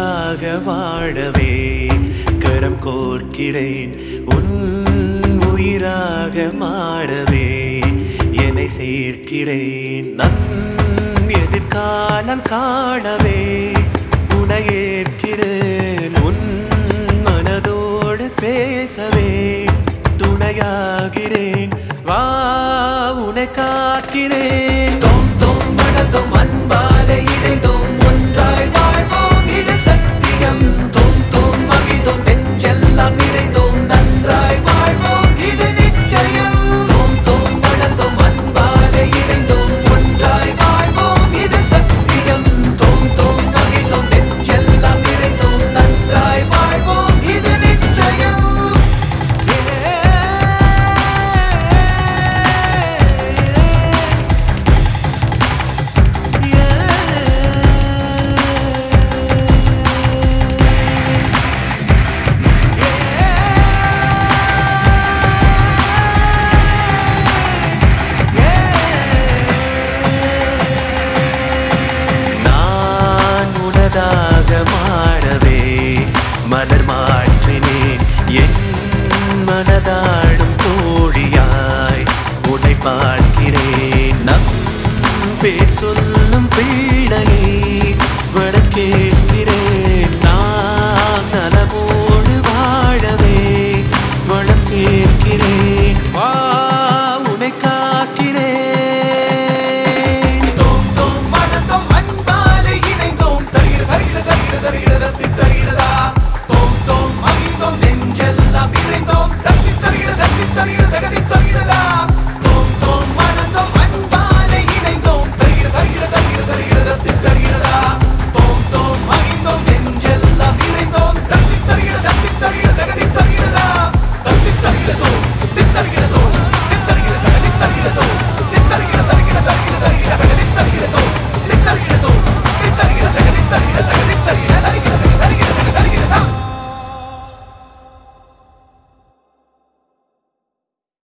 உனக்காக வாழவே கரம் கோர்க்கிறேன் உன் உயிராக மாறவே என்னை சேர்க்கிறேன் நன் எதிர்காலம் காணவே உனை ஏற்கிறேன் உன் மனதோடு பேசவே துணையாகிறேன் வா உனை காக்கிறேன் தோம் தோம் மணந்தோம் அன்பாலே இணைந்தோம் ஒன்றாய் வாழ்வோம் இது சத்தியம் தோம் தோம் மகிழ்ந்தோம் நெஞ்செல்லாம் நிறைந்தோம் நன்றாய் வாழ்வோம் இது நிச்சயம் தோம் தோம் மணந்தோம் அன்பாலே இணைந்தோம் ஒன்றாய் வாழ்வோம் இது சத்தியம் தோம் தோம் மகிழ்ந்தோம் நெஞ்செல்லாம் நிறைந்தோம் நன்றாய் வாழ்வோம் இது நிச்சயம் நான் உனதாக மாறவே மலர் மாற்றினேன் என் மனதாடும் தோழியாய் உன்னை பார்க்கிறேன் நம் பேர் சொல்லும் பீடையை வடக்கேற்க